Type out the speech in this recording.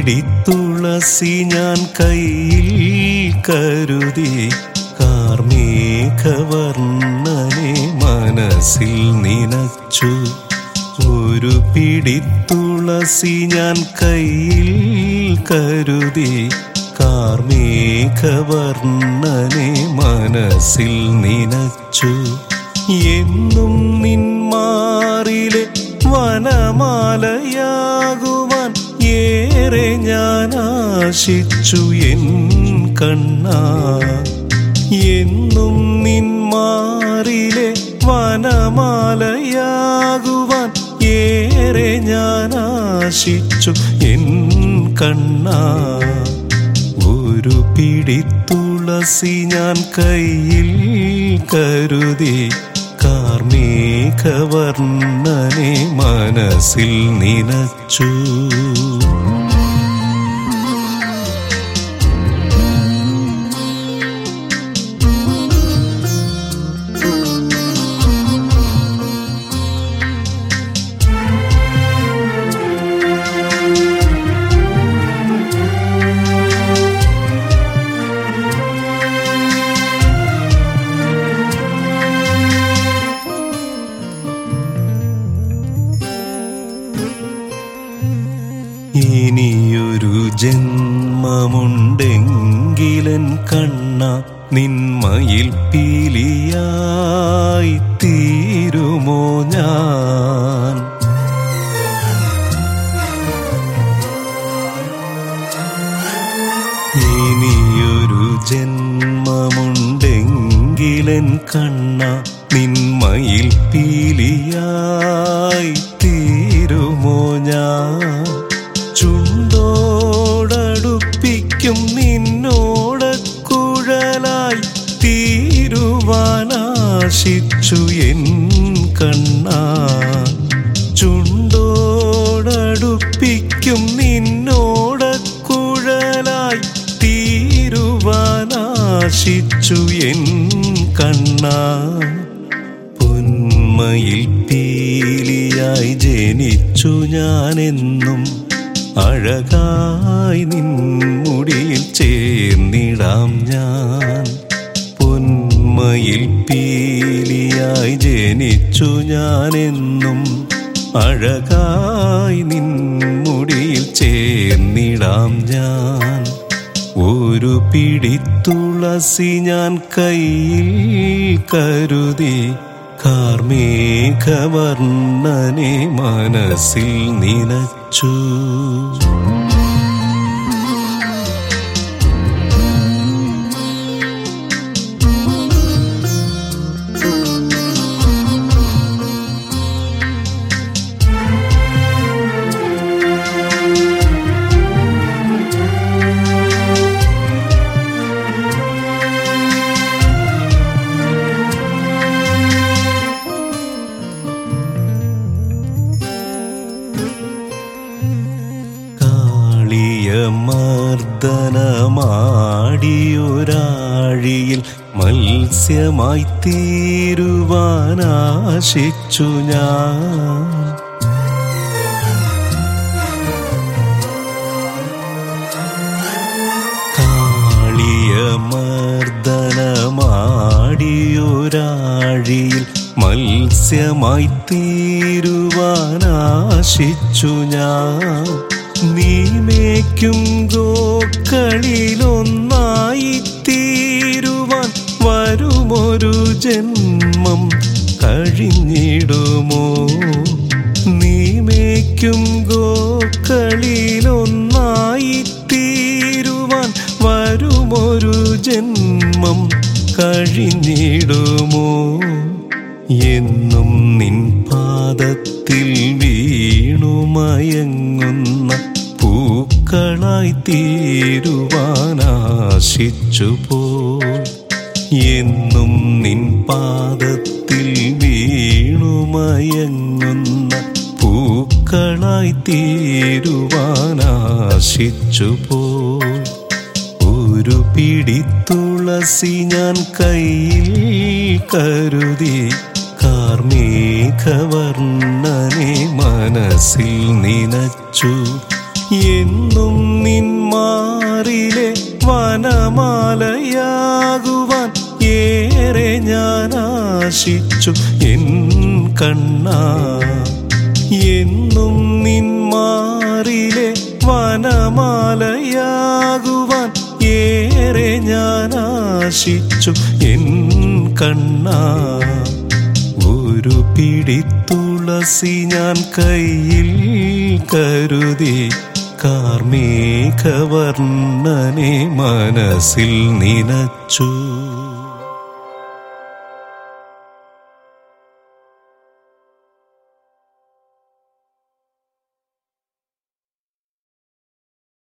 പിടി തുളസി ഞാൻ കയ്യിൽ കരുതി കാർമേഘവർണ്ണനെ മനസ്സിൽ നിനച്ചു ഒരു പിടി തുളസി ഞാൻ കയ്യിൽ കരുതി കാർമേഘവർണ്ണനെ മനസ്സിൽ നിനച്ചു എന്നും നിന്മാറിലെ വനമാലയാകുവാൻ ഏറെ ഞാൻ ആശിച്ചു എൻ കണ്ണ എന്നും നിന്മാറിലെ വനമാലയാകുവാൻ ഏറെ ഞാൻ ആശിച്ചു എൻ കണ്ണ ഒരു പിടി തുളസി ഞാൻ കയ്യിൽ കരുതി കാർമേഘവർണ്ണനെ മനസ്സിൽ നിനച്ചു ഇനിയൊരു ജന്മമുണ്ടെങ്കിലൻ കണ്ണ നിന്മയിൽ പീലിയായി തീരുമോ ഞാൻ ഇനിയൊരു ജന്മമുണ്ടെങ്കിലൻ കണ്ണ നിന്മയിൽ പീലിയായി തീരുമോ ഞാൻ ചുണ്ടോടടുപ്പിക്കും നിന്നോട് കുഴലായി തീരുവാനാശിച്ചു എൻ കണ്ണ ചുണ്ടോടടുപ്പിക്കും നിന്നോട് കുഴലായി തീരുവാനാശിച്ചു എൻ കണ്ണ പൊന്മയിൽ പീലിയായി ജനിച്ചു ഞാനെന്നും അഴകായി നിൻ മുടിയിൽ ചേർന്നിടാം ഞാൻ പൊന്മയിൽ പീലിയായി ജനിച്ചു ഞാനെന്നും അഴകായി നിൻ മുടിയിൽ ചേർന്നിടാം ഞാൻ ഒരു പിടി തുളസി ഞാൻ കയ്യിൽ കരുതി കാർമേഘവർണ്ണനെ മനസ്സിൽ നിനച്ചു കാളിയ മർദ്ദനമാടിയൊരാഴിയിൽ മത്സ്യമായി തീരുവാനാശിച്ചു ഞാൻ കാളിയ മർദ്ദനമാടിയൊരാഴിയിൽ മത്സ്യമായി തീരുവാനാശിച്ചു ഞാൻ നീമേക്കും ഗോക്കളിലൊന്നായി തീരുവാൻ വരുമൊരു ജന്മം കഴിഞ്ഞിടുമോ നീമേക്കും ഗോക്കളിലൊന്നായി തീരുവാൻ വരുമൊരു ജന്മം കഴിഞ്ഞിടുമോ എന്നും നിൻ പാദത്തിൽ വീണുമയങ്ങുന്ന പൂക്കളായി തീരുവാനാശിച്ചു പോ എന്നും നിൻ പാദത്തിൽ വീണുമയങ്ങുന്ന പൂക്കളായി തീരുവാനാശിച്ചു പോ ഒരു പിടി തുളസി ഞാൻ കയ്യിൽ കരുതി കാർമേഘവർണ്ണനെ മനസ്സിൽ നിനച്ചു എന്നും നിന്മാറിലെ വനമാലയാകുവാൻ ഏറെ ഞാൻ ആശിച്ചു എൻ കണ്ണ എന്നും നിന്മാറിലെ വനമാലയാകുവാൻ ഏറെ ഞാൻ ആശിച്ചു എൻ കണ്ണ ഒരു പിടി തുളസി ഞാൻ കയ്യിൽ കരുതി കാർമേഘവർണ്ണനെ മനസ്സിൽ നിനച്ചു